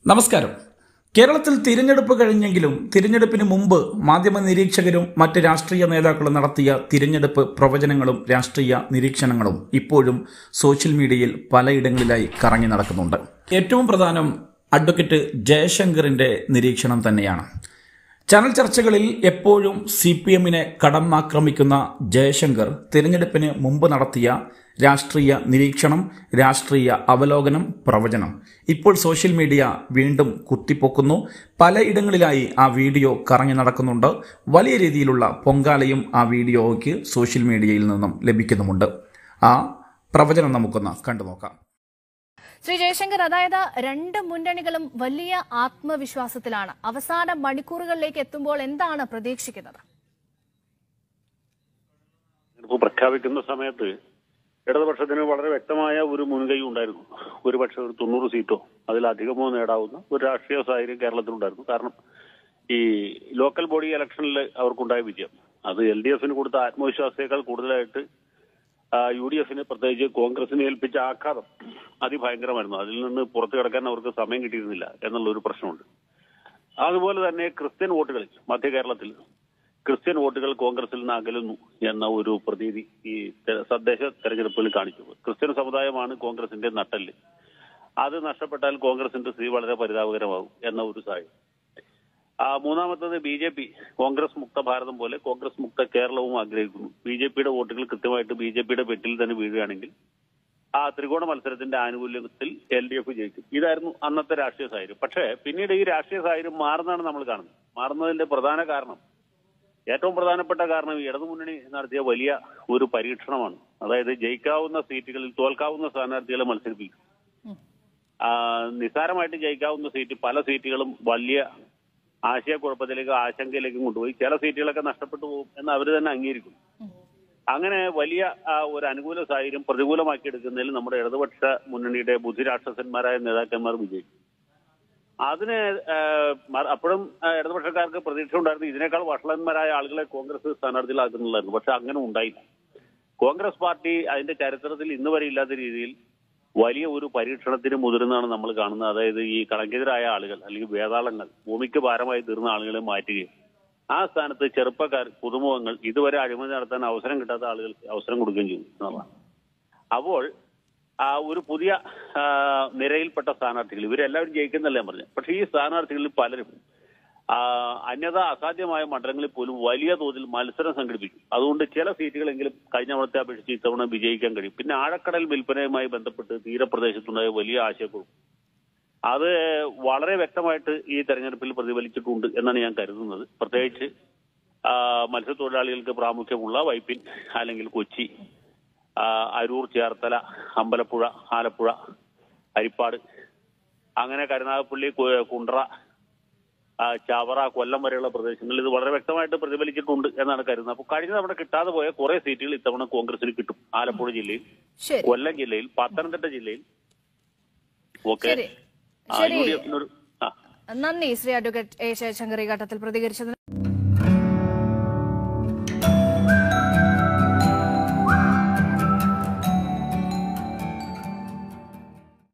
നമസ്കാരം കേരളത്തിൽ തിരഞ്ഞെടുപ്പ് കഴിഞ്ഞെങ്കിലും തിരഞ്ഞെടുപ്പിന് മുമ്പ് മാധ്യമ നിരീക്ഷകരും മറ്റ് രാഷ്ട്രീയ നേതാക്കളും നടത്തിയ തിരഞ്ഞെടുപ്പ് പ്രവചനങ്ങളും രാഷ്ട്രീയ നിരീക്ഷണങ്ങളും ഇപ്പോഴും സോഷ്യൽ മീഡിയയിൽ പലയിടങ്ങളിലായി കറങ്ങി നടക്കുന്നുണ്ട് ഏറ്റവും പ്രധാനം അഡ്വക്കേറ്റ് ജയശങ്കറിന്റെ നിരീക്ഷണം തന്നെയാണ് ചാനൽ ചർച്ചകളിൽ എപ്പോഴും സി പി എമ്മിനെ കടന്നാക്രമിക്കുന്ന ജയശങ്കർ തിരഞ്ഞെടുപ്പിന് മുമ്പ് നടത്തിയ രാഷ്ട്രീയ നിരീക്ഷണം രാഷ്ട്രീയ അവലോകനം പ്രവചനം ഇപ്പോൾ സോഷ്യൽ മീഡിയ വീണ്ടും കുത്തിപ്പൊക്കുന്നു പലയിടങ്ങളിലായി ആ വീഡിയോ കറങ്ങി നടക്കുന്നുണ്ട് വലിയ രീതിയിലുള്ള പൊങ്കാലയും ആ വീഡിയോയ്ക്ക് സോഷ്യൽ മീഡിയയിൽ നിന്നും ലഭിക്കുന്നുമുണ്ട് ആ പ്രവചനം നമുക്കൊന്ന് കണ്ടു നോക്കാം ശ്രീ ജയശങ്കർ അതായത് രണ്ട് മുന്നണികളും വലിയ ആത്മവിശ്വാസത്തിലാണ് അവസാന മണിക്കൂറുകളിലേക്ക് എത്തുമ്പോൾ എന്താണ് പ്രതീക്ഷിക്കുന്നത് തെരഞ്ഞെടുപ്പ് പ്രഖ്യാപിക്കുന്ന സമയത്ത് ഇടതുപക്ഷത്തിന് വളരെ വ്യക്തമായ ഒരു മുൻകൈ ഉണ്ടായിരുന്നു ഒരു പക്ഷേ ഒരു തൊണ്ണൂറ് സീറ്റോ അതിലധികമോ നേടാവുന്ന ഒരു രാഷ്ട്രീയ സാഹചര്യം കേരളത്തിലുണ്ടായിരുന്നു കാരണം ഈ ലോക്കൽ ബോഡി ഇലക്ഷനിൽ അവർക്കുണ്ടായ വിജയം അത് എൽ ഡി എഫിന് കൊടുത്ത ആത്മവിശ്വാസത്തേക്കാൾ കൂടുതലായിട്ട് യു ഡി എഫിന് പ്രത്യേകിച്ച് കോൺഗ്രസിനെ ഏൽപ്പിച്ച ആഘാതം അതിഭയങ്കരമായിരുന്നു അതിൽ നിന്ന് പുറത്തു കിടക്കാൻ അവർക്ക് സമയം കിട്ടിയിരുന്നില്ല എന്നുള്ള ഒരു പ്രശ്നമുണ്ട് അതുപോലെ തന്നെ ക്രിസ്ത്യൻ വോട്ടുകളിൽ മധ്യ കേരളത്തിൽ ക്രിസ്ത്യൻ വോട്ടുകൾ കോൺഗ്രസിൽ നിന്ന് അകലുന്നു എന്ന ഒരു പ്രതീതി ഈ തെ- തദ്ദേശ തെരഞ്ഞെടുപ്പിൽ കാണിച്ചു ക്രിസ്ത്യൻ സമുദായമാണ് കോൺഗ്രസിന്റെ നട്ടല് അത് നഷ്ടപ്പെട്ടാൽ കോൺഗ്രസിന്റെ സ്ഥിതി വളരെ പരിതാപകരമാകും എന്ന ഒരു സാഹചര്യം ആ മൂന്നാമത്തത് ബി ജെ പി കോൺഗ്രസ് മുക്ത ഭാരതം പോലെ കോൺഗ്രസ് മുക്ത കേരളവും ആഗ്രഹിക്കുന്നു ബി ജെ പിയുടെ വോട്ടുകൾ കൃത്യമായിട്ട് ബി ജെ പിയുടെ പെട്ടിൽ തന്നെ വീഴുകയാണെങ്കിൽ ആ ത്രികോണ മത്സരത്തിന്റെ ആനുകൂല്യത്തിൽ എൽ ഡി എഫ് ജയിക്കും ഇതായിരുന്നു അന്നത്തെ രാഷ്ട്രീയ സാഹചര്യം പക്ഷേ പിന്നീട് ഈ രാഷ്ട്രീയ സാഹചര്യം മാറുന്നതാണ് നമ്മൾ കാണുന്നത് മാറുന്നതിന്റെ പ്രധാന കാരണം ഏറ്റവും പ്രധാനപ്പെട്ട കാരണം ഈ ഇടതുമുന്നണി നടത്തിയ വലിയ ഒരു പരീക്ഷണമാണ് അതായത് ജയിക്കാവുന്ന സീറ്റുകളിൽ തോൽക്കാവുന്ന സ്ഥാനാർത്ഥികളെ മത്സരിപ്പിക്കും ആ, നിസ്സാരമായിട്ട് ജയിക്കാവുന്ന സീറ്റ് പല സീറ്റുകളും വലിയ ആശയക്കുഴപ്പത്തിലേക്കും ആശങ്കയിലേക്കും കൊണ്ടുപോയി ചില സീറ്റുകളൊക്കെ നഷ്ടപ്പെട്ടു പോകും എന്ന് അവർ തന്നെ അംഗീകരിക്കും അങ്ങനെ വലിയ ആ, ഒരു അനുകൂല സാഹചര്യം പ്രതികൂലമാക്കി എടുക്കുന്നതിൽ നമ്മുടെ ഇടതുപക്ഷ മുന്നണിയുടെ ബുദ്ധിരാക്ഷസന്മാരായ നേതാക്കന്മാർ വിജയിക്കും അതിന് ആ, മ- അപ്പോഴും ആ, ഇടതുപക്ഷക്കാർക്ക് പ്രതീക്ഷ ഉണ്ടായിരുന്നു ഇതിനേക്കാൾ വഷളന്മാരായ ആളുകളെ കോൺഗ്രസ് സ്ഥാനാർത്ഥികളാക്കുന്നുള്ളായിരുന്നു പക്ഷെ അങ്ങനെ ഉണ്ടായില്ല കോൺഗ്രസ് പാർട്ടി അതിന്റെ ചരിത്രത്തിൽ ഇന്ന് വരെ ഇല്ലാത്ത രീതിയിൽ വലിയ ഒരു പരീക്ഷണത്തിന് മുതിരുന്നതാണ് നമ്മൾ കാണുന്നത് അതായത് ഈ കണക്കെതിരായ ആളുകൾ അല്ലെങ്കിൽ വേതാളങ്ങൾ ഭൂമിക്ക് ഭാരമായി തീർന്ന ആളുകളെ മാറ്റുകയും ആ സ്ഥാനത്ത് ചെറുപ്പക്കാർ പുതുമുഖങ്ങൾ ഇതുവരെ അഴിമതി നടത്താൻ അവസരം കിട്ടാത്ത ആളുകൾക്ക് അവസരം കൊടുക്കുകയും ചെയ്തു എന്നുള്ളതാണ് അപ്പോൾ ആ ഒരു പുതിയ ആ, നിരയിൽപ്പെട്ട സ്ഥാനാർത്ഥികൾ ഇവരെല്ലാവരും ജയിക്കുന്നല്ല ഞാൻ പറഞ്ഞത് പക്ഷേ ഈ സ്ഥാനാർത്ഥികളിൽ പലരും ആ, അന്യത അസാധ്യമായ മണ്ഡലങ്ങളിൽ പോലും വലിയ തോതിൽ മത്സരം സംഘടിപ്പിക്കും അതുകൊണ്ട് ചില സീറ്റുകളെങ്കിലും കഴിഞ്ഞ തവണത്തെ അപേക്ഷിച്ച് ഇത്തവണ വിജയിക്കാൻ കഴിയും പിന്നെ ആഴക്കടൽ വിൽപ്പനയുമായി ബന്ധപ്പെട്ട് തീരപ്രദേശത്തുണ്ടായ വലിയ ആശയക്കുറവ് അത് വളരെ വ്യക്തമായിട്ട് ഈ തെരഞ്ഞെടുപ്പിൽ പ്രതിഫലിച്ചിട്ടുണ്ട് എന്നാണ് ഞാൻ കരുതുന്നത് പ്രത്യേകിച്ച് ആ, മത്സ്യത്തൊഴിലാളികൾക്ക് പ്രാമുഖ്യമുള്ള വൈപ്പിൻ അല്ലെങ്കിൽ കൊച്ചി ആ, അരൂർ ചേർത്തല അമ്പലപ്പുഴ ആലപ്പുഴ ഹരിപ്പാട് അങ്ങനെ കരുനാഗപ്പള്ളി കു- കുണ്ട്ര ആ, ചവറ കൊല്ലം വരെയുള്ള പ്രദേശങ്ങളിൽ ഇത് വളരെ വ്യക്തമായിട്ട് പ്രതിഫലിച്ചിട്ടുണ്ട് എന്നാണ് കരുതുന്നത് അപ്പോൾ കഴിഞ്ഞ തവണ കിട്ടാതെ പോയ കുറെ സീറ്റുകൾ ഇത്തവണ കോൺഗ്രസിന് കിട്ടും ആലപ്പുഴ ജില്ലയിൽ ശരി കൊല്ലം ജില്ലയിൽ പത്തനംതിട്ട ജില്ലയിൽ ഓക്കെ ശരി യു ശരി ഡി എഫിനൊരു ആ നന്ദി ശ്രീ അഡ്വക്കേറ്റ് എ ജയശങ്കർ ഈ ഘട്ടത്തിൽ പ്രതികരിച്ചതിന്